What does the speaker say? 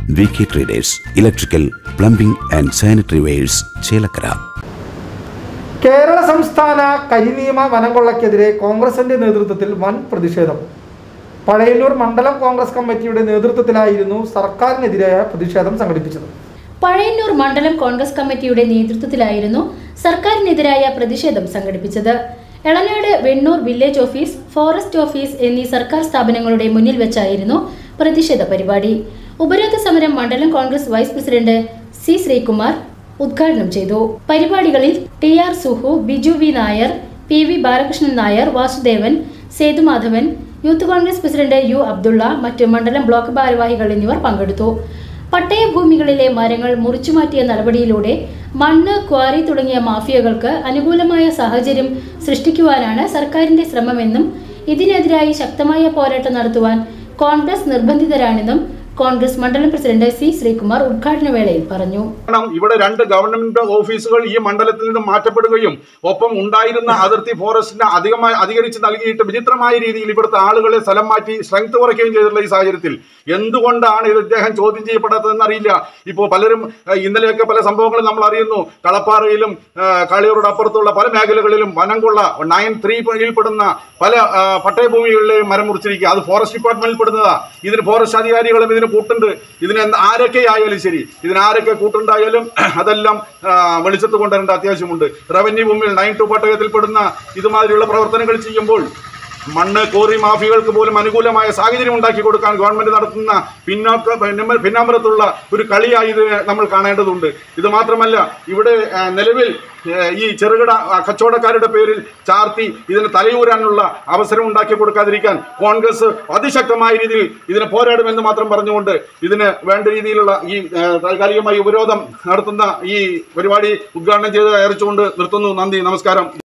V K traders electrical plumbing and sanitary wares Chelakkara Kerala സംസ്ഥാന കരിനിയമ വനംകൊള്ളയ്ക്കെതിരെ കോൺഗ്രസിന്റെ നേതൃത്വത്തിൽ വൻ പ്രതിഷേധം പഴയന്നൂർ മണ്ഡലം കോൺഗ്രസ് കമ്മിറ്റിയുടെ നേതൃത്വത്തിലായിരുന്നു സർക്കാരിനെതിരായ പ്രതിഷേധം സംഘടിപ്പിച്ചത് പഴയന്നൂർ മണ്ഡലം കോൺഗ്രസ് കമ്മിറ്റിയുടെ നേതൃത്വത്തിലായിരുന്നു സർക്കാരിനെതിരായ പ്രതിഷേധം സംഘടിപ്പിച്ചത് Elanad Vennur village office forest office എന്നീ സർക്കാർ സ്ഥാപനങ്ങളുടെ മുന്നിൽ വെച്ചായിരുന്നു പ്രതിഷേധ പരിപാടി ഉപരോധ സമരം മണ്ഡലം Congress vice president C Sreekumar ഉദ്ഘാടനം ചെയ്തു പരിപാടികളിൽ T R Suhu Biju V Nair P V Balakrishnan Nair Vasudevan Sethumadhavan youth Congress president U Abdulla മറ്റ് മണ്ഡലം ബ്ലോക്ക് ഭാരവാഹികൾ എന്നിവർ പങ്കെടുത്തു പട്ടയഭൂമികളിലെ മരങ്ങൾ മുറിച്ചുമാറ്റിയ നടപടിയിലൂടെ മണ്ണ് ക്വാറി തുടങ്ങിയ മാഫിയകൾക്ക് അനുകൂലമായ സാഹചര്യം സൃഷ്ടിക്കുവാനാണ് സർക്കാരിന്റെ ശ്രമമെന്നും ഇതിനെതിരായി ശക്തമായ പോരാട്ടം നടത്തുവാൻ കോൺഗ്രസ് നിർബന്ധിതരാണെന്നും കോൺഗ്രസ് മണ്ഡലം പ്രസിഡന്റ് സി ശ്രീകുമാർ ഉദ്ഘാടന വേളയിൽ പറഞ്ഞു കാരണം ഇവിടെ രണ്ട് ഗവൺമെന്റ് ഓഫീസുകൾ ഈ മണ്ഡലത്തിൽ നിന്ന് മാറ്റപ്പെടുകയും ഒപ്പം ഉണ്ടായിരുന്ന അതിർത്തി ഫോറസ്റ്റിന് അധികമായി അധികരിച്ച് നൽകിയിട്ട് വിചിത്രമായ രീതിയിൽ ഇവിടുത്തെ ആളുകളെ സ്ഥലം മാറ്റി സ്ട്രെങ്ത് കുറയ്ക്കുകയും ചെയ്തിട്ടുള്ള ഈ സാഹചര്യത്തിൽ എന്തുകൊണ്ടാണ് ഇത് ഇദ്ദേഹം ചോദ്യം ചെയ്യപ്പെടാത്തതെന്ന് അറിയില്ല ഇപ്പോൾ പലരും ഏഹ്, ഇന്നലെയൊക്കെ പല സംഭവങ്ങളും നമ്മൾ അറിയുന്നു കളപ്പാറയിലും ഏഹ്, കാളിയൂരുടെ അപ്പുറത്തുള്ള പല മേഖലകളിലും വനം കൊള്ള നയൻ ത്രീ പെടുന്ന പല ഏഹ്, പട്ടയഭൂമികളിലെയും മരം മുറിച്ചിരിക്കുക അത് ഫോറസ്റ്റ് ഡിപ്പാർട്ട്മെന്റിൽ പെടുന്നതാ ഇതിന് ഫോറസ്റ്റ് അധികാരികളും ഇതിന് കൂട്ടുണ്ട് ഇതിന് എന്ത് ആരൊക്കെ ആയാലും ശരി ഇതിന് ആരൊക്കെ കൂട്ടുണ്ടായാലും അതെല്ലാം ആ, വെളിച്ചത്ത് കൊണ്ടുവരേണ്ട അത്യാവശ്യമുണ്ട് റവന്യൂ ഭൂമിയിൽ നയൻ ടു പട്ടയത്തിൽ പെടുന്ന ഇതുമാതിരിയുള്ള പ്രവർത്തനങ്ങൾ ചെയ്യുമ്പോൾ മണ്ണ് കോറി മാഫിയകൾക്ക് പോലും അനുകൂലമായ സാഹചര്യം ഉണ്ടാക്കി കൊടുക്കാൻ ഗവൺമെന്റ് നടത്തുന്ന പിന്നോക്ക പിന്നമ- പിന്നാമ്പുറത്തുള്ള ഒരു കളിയായി ഇത് നമ്മൾ കാണേണ്ടതുണ്ട് ഇത് മാത്രമല്ല ഇവിടെ ആ, നിലവിൽ ഏ, ഈ ചെറുകിട ആ, കച്ചവടക്കാരുടെ പേരിൽ ചാർത്തി ഇതിന് തലയൂരാനുള്ള അവസരം ഉണ്ടാക്കി കൊടുക്കാതിരിക്കാൻ കോൺഗ്രസ് അതിശക്തമായ രീതിയിൽ ഇതിനെ പോരാടുമെന്ന് മാത്രം പറഞ്ഞുകൊണ്ട് ഇതിന് വേണ്ട രീതിയിലുള്ള ഈ ഏ, താൽക്കാലികമായി ഉപരോധം നടത്തുന്ന ഈ പരിപാടി ഉദ്ഘാടനം ചെയ്ത് അയച്ചുകൊണ്ട് നിർത്തുന്നു നന്ദി നമസ്കാരം